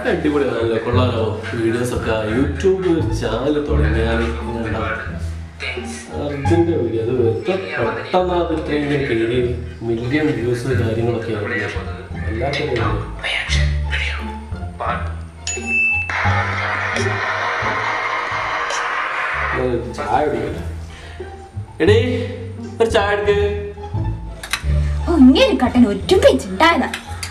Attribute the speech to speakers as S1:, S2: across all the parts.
S1: അടിപൊളിയാണല്ലോ കൊള്ളാലോ വീഡിയോസ് ഒക്കെ YouTube channel തുടങ്ങിയാൽ അർജുൻ്റെ വീഡിയോ അത് എത്ര പെട്ടെന്ന് അത് ഇത്രയും കയറി മില്യൺ വ്യൂസ് കാര്യങ്ങളൊക്കെയാണ് വല്ലാത്തൊരു video. ഒരു ചായ കുടിക്കട്ടെ എടീ ഒരു ചായ എടുക്ക്
S2: ഓ ഇങ്ങനെ കട്ടൻ ഒറ്റ വെച്ചിണ്ടായതാ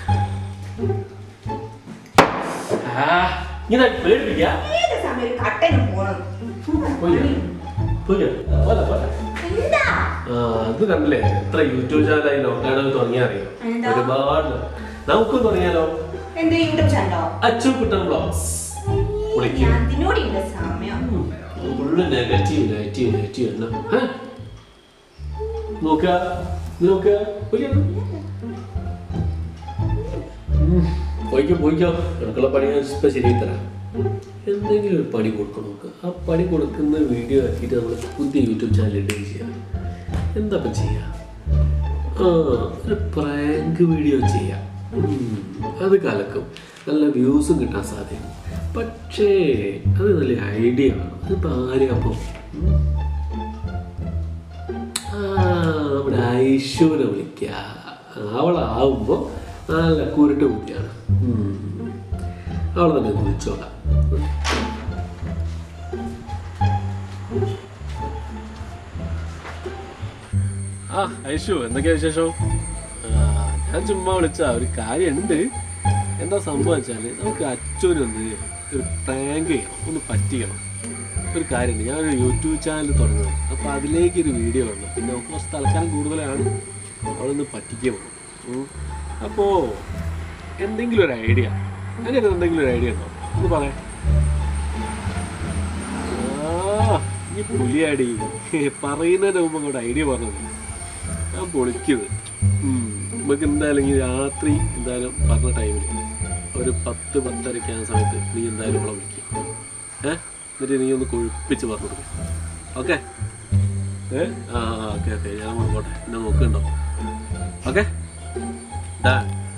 S1: ആ ഇങ്ങനെ പേടിപ്പിക്കാ
S2: ഏത് സമയം കട്ടന് പോണം
S1: പോയില്ല പോയില്ല പോലെ പോലെ
S2: എന്താ
S1: ആ അത് കണ്ടില്ലേ എത്ര യൂട്യൂബ് ചാനലായി ലോക്ക്ഡൌൺ തുടങ്ങിയാ അറിയോ
S2: എന്താ?
S1: ഒരുപാട് നമുക്ക് തുടങ്ങിയാലോ
S2: എന്ത് യൂട്യൂബ് ചാനലോ
S1: അച്ചു കുട്ടൻ ബ്ലോഗ്സ് വിളിക്കും
S2: അതിനോടില്ല സമയം
S1: ഫുള്ള് നെഗറ്റീവ് നെഗറ്റീവ് നെഗറ്റീവ് എന്നാ ഏ? നോക്കുക ഇത് നോക്കുക പോയിക്കോ. ഉം. പോയിക്കോ പോയിക്കോ എനിക്കുള്ള പണി ഞാൻ ഇപ്പൊ ശരിയായി തരാം എന്തെങ്കിലും ഒരു പണി കൊടുക്കണം നോക്ക് ആ പണി കൊടുക്കുന്ന വീഡിയോ ആക്കിയിട്ട് നമ്മൾ പുതിയ യൂട്യൂബ് ചാനൽ ഇടുകയും ചെയ്യാം എന്താ ഇപ്പം ചെയ്യാം ആ ഒരു പ്രാങ്ക് വീഡിയോ ചെയ്യാം ഉം. അത് കലക്കും നല്ല വ്യൂസും കിട്ടാൻ സാധ്യത പക്ഷേ അത് നല്ല ഐഡിയ ആണ് അതിപ്പോൾ ആരെയും അപ്പം ഉം. ആ നമ്മുടെ ഐശ്വര്യ വിളിക്കുക അവളാവുമ്പോൾ നല്ല കുരുട്ട് കുട്ടിയാണ് ഉം. അവളെ തന്നെ ഒന്ന് വിളിച്ചോളാം ആ ഐഷു എന്തൊക്കെയാ വിശേഷം ആ, ഞാൻ ചുമ്മാ വിളിച്ച ഒരു കാര്യമുണ്ട് എന്താ സംഭവം വെച്ചാല് നമുക്ക് അച്ഛനൊന്ന് ഒരു പ്രാങ്ക് ചെയ്യണം ഒന്ന് പറ്റിക്കണം ഒരു കാര്യമുണ്ട് ഞാനൊരു യൂട്യൂബ് ചാനൽ തുടങ്ങണം അപ്പോൾ അതിലേക്ക് ഒരു വീഡിയോ വേണം പിന്നെ നമുക്ക് കുറച്ച് തൽക്കാലം കൂടുതലാണ് അവളൊന്ന് പറ്റിക്കണം അപ്പോൾ എന്തെങ്കിലും ഒരു ഐഡിയ അങ്ങനെ എന്തെങ്കിലും ഒരു ഐഡിയ ഉണ്ടോ ഒന്ന് പറയാം ആ ഈ പുലിയാടി പറയുന്നതിന് മുമ്പ് അങ്ങോട്ട് ഐഡിയ പറഞ്ഞത് ഞാൻ പൊളിക്കുന്നത് ഉം. നമുക്ക് എന്തായാലും ഈ രാത്രി എന്തായാലും പറഞ്ഞ ടൈമിൽ ഒരു പത്ത് പത്തരയ്ക്ക് ആ സമയത്ത് നീ എന്തായാലും നമ്മളെ വിളിക്കും ഏ എന്നിട്ട് നീ ഒന്ന് കൊഴുപ്പിച്ച് പറഞ്ഞു കൊടുക്കും ഓക്കെ ഏ ആ ഓക്കെ ഓക്കെ ഞാൻ നോക്കട്ടെ എന്നെ നോക്കുന്നുണ്ടോ ഓക്കെ ഡാ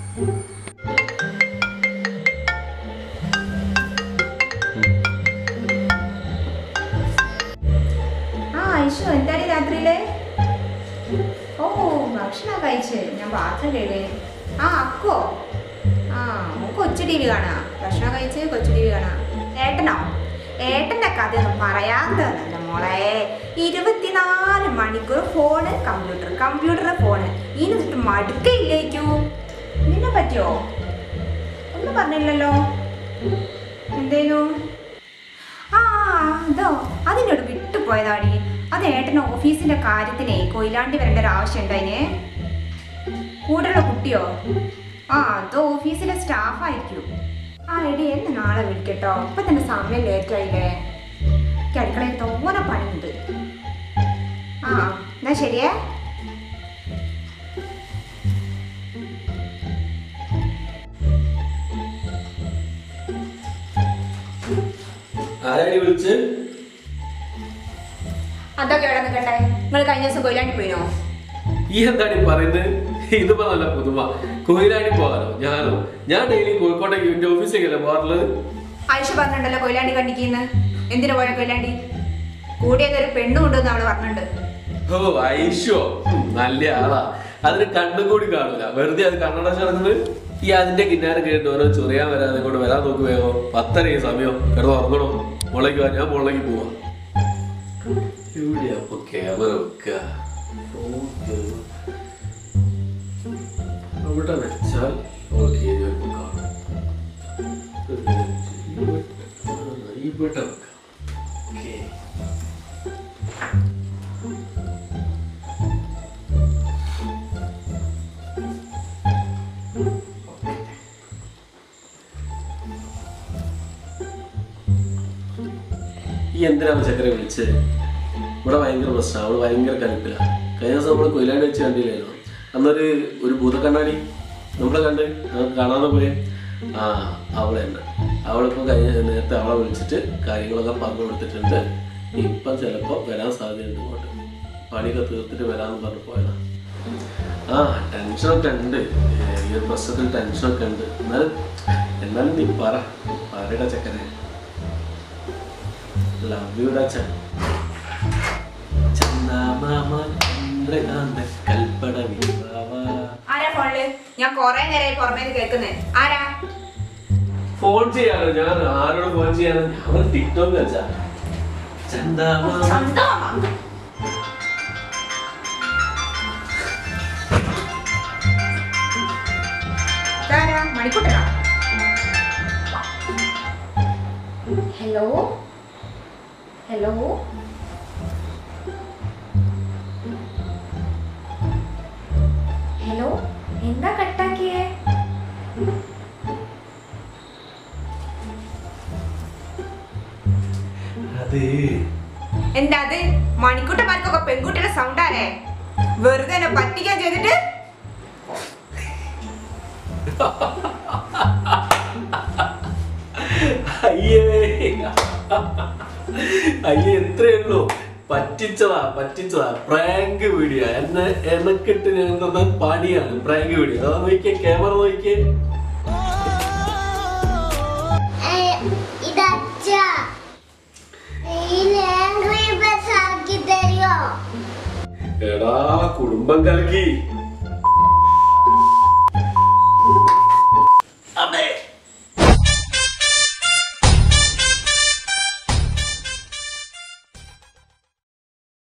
S2: ആ ഐഷു എന്താണ് രാത്രിയില് ഓ ഭക്ഷണം കഴിച്ച് ഞാൻ പാത്രം കഴുകി ആ അക്കോ ആ നമുക്ക് കൊച്ചു ടി വി കാണാം ഭക്ഷണം കഴിച്ച് കൊച്ചു ടി വി കാണാം ഏട്ടനോ ഏട്ടൻ്റെ കഥയൊന്നും പറയാത്തതല്ല മോളെ ഇരുപത്തിനാല് മണിക്കൂർ ഫോണ് കമ്പ്യൂട്ടർ കമ്പ്യൂട്ടർ ഫോണ് ഇനി തൊട്ട് മടുക്കയില്ലേക്കൂ നിന്നെ പറ്റിയോ ഒന്നും പറഞ്ഞില്ലല്ലോ എന്തേനു ആ അതോ അതിനോട് വിട്ടുപോയതാടി അത് ഏട്ടന് ഓഫീസിന്റെ കാര്യത്തിനെ കൊയിലാണ്ടി വരേണ്ട ഒരു ആവശ്യം ഉണ്ടായിനെ കൂടെയുള്ള കുട്ടിയോ ആ അത് ഓഫീസിലെ സ്റ്റാഫ് ആയിരിക്കും ആ എടി എന്നെ നാളെ വിളിക്കട്ടോ ഇപ്പൊ തന്നെ സമയം ലേറ്റ് ആയില്ലേ എനിക്ക് അടുക്കളയിൽ തോനെ പണിയുണ്ട് ആ എന്നാ ശരിയേ
S1: ആരാടി വിളിച്ച്
S2: അതൊക്കെ എവിടെ നിൽക്കട്ടെ നിങ്ങൾ കഴിഞ്ഞ ദിവസം കൊയിലാണ്ടി പോയിനോ
S1: ഈ എന്താണ് ഈ പറയുന്നത് ഇതിപ്പോ നല്ല പുതുമ കൊയിലാണ്ടി പോകാനോ ഞാനോ ഞാൻ ഡെയിലി കോഴിക്കോട്ടേക്ക് എന്റെ ഓഫീസിലേക്കല്ലേ പോകാറുള്ളത്
S2: ആയിഷ പറഞ്ഞിട്ടുണ്ടല്ലോ കൊയിലാണ്ടി കണ്ടിക്കുന്ന എന്തിനു പോയ കൊയിലാണ്ടി കൂടിയത് ഒരു പെണ്ണു കൊണ്ടുവന്ന് അവള് പറഞ്ഞിട്ടുണ്ട്
S1: ഓ ഐഷോ ഉം, നല്ല ആളാ അതിന് കണ്ണും കൂടി കാണൂല വെറുതെ അത് കണ്ണടച്ച് നടക്കുന്നത് ഈ അതിന്റെ കിന്നാരം കേട്ട് ഓരോ ചൊറിയാൻ വരാതെ കൊണ്ട് വരാൻ നോക്ക് വേഗം പത്തര സമയം കിടന്ന് ഉറങ്ങണോ മുളയ്ക്ക് വാ ഞാൻ മുളയ്ക്ക് പോവാ എവിടെയാ അപ്പൊ ക്യാമറ വെക്കുക ഓക്കേ. അവിടെ വെച്ചാൽ ഓക്കെ വരുമ്പോ കാണാം ഇവിടെ വെക്കാം ഓക്കേ ഈ എന്തിനാണ് ചക്കര വിളിച്ചത് ഇവിടെ ഭയങ്കര പ്രശ്നമാണ് അവള് ഭയങ്കര കലിപ്പില്ല കഴിഞ്ഞ ദിവസം നമ്മൾ കൊയിലാണ്ട് വെച്ച് കണ്ടില്ലല്ലോ അന്നൊരു ഒരു ഭൂതക്കണ്ണാടി നമ്മളെ കണ്ട് അത് കാണാതെ പോയെ ആ അവളെ തന്നെ അവളിപ്പോൾ കഴിഞ്ഞ നേരത്തെ അവളെ വിളിച്ചിട്ട് കാര്യങ്ങളൊക്കെ പറഞ്ഞു കൊടുത്തിട്ടുണ്ട് ഇപ്പം ചിലപ്പോൾ വരാൻ സാധ്യതയുണ്ട് ഇങ്ങോട്ട് പണിയൊക്കെ തീർത്തിട്ട് വരാമെന്ന് പറഞ്ഞു പോയതാ ആ ടെൻഷനൊക്കെ ഉണ്ട് ഏ, ഈ ഒരു പ്രശ്നത്തിൽ ടെൻഷനൊക്കെ ഉണ്ട് എന്നാലും എന്നാലും നീ പറ പറയട ചക്കനെ ലവ് യു ഡാ ചൻ ചന്ദമാമ ചന്ദ്രകാന്ത കൽപ്പട വിവാവ
S2: ആരാ ഫോണില് ഞാൻ കൊറേ നേരമായി പുറമേ കേൾക്കുന്നേ ആരാ
S1: ഫോൺ ചെയ്യാനോ ഞാൻ ആരോട് ഫോൺ ചെയ്യാനോ ഞാൻ ടിക്ടോക്ക് വെച്ചാ ചന്ദമാമ
S2: ചന്തമാമ ഇതാരാ? മണിക്കുട്ടനാ ഹലോ ഹലോ ഹലോ എന്താ കട്ടാക്കിയേ
S1: അത്
S2: എന്താ അത് മണിക്കുട്ടന്മാർക്കൊക്കെ പെൺകുട്ടിയുടെ സൗണ്ടാരേ വെറുതെ എന്നെ പറ്റിക്കാൻ ചെയ്തിട്ട്
S1: അയ്യേ അയ്യേ എത്രയേ ഉള്ളൂ പറ്റിച്ചതാ പറ്റിച്ചതാ പ്രാങ്ക് വീഡിയോ എന്നെ എനക്കിട്ട് ഞാൻ തന്ന പണിയാണ് പ്രാങ്ക് വീഡിയോ അതാ നോക്കിയേ ക്യാമറ നോക്കിയേ
S3: ഇതച്ച ഈ ലാംഗ്വേജ് ആക്കി തരുമോ
S1: എടാ കുടുംബം കലക്കി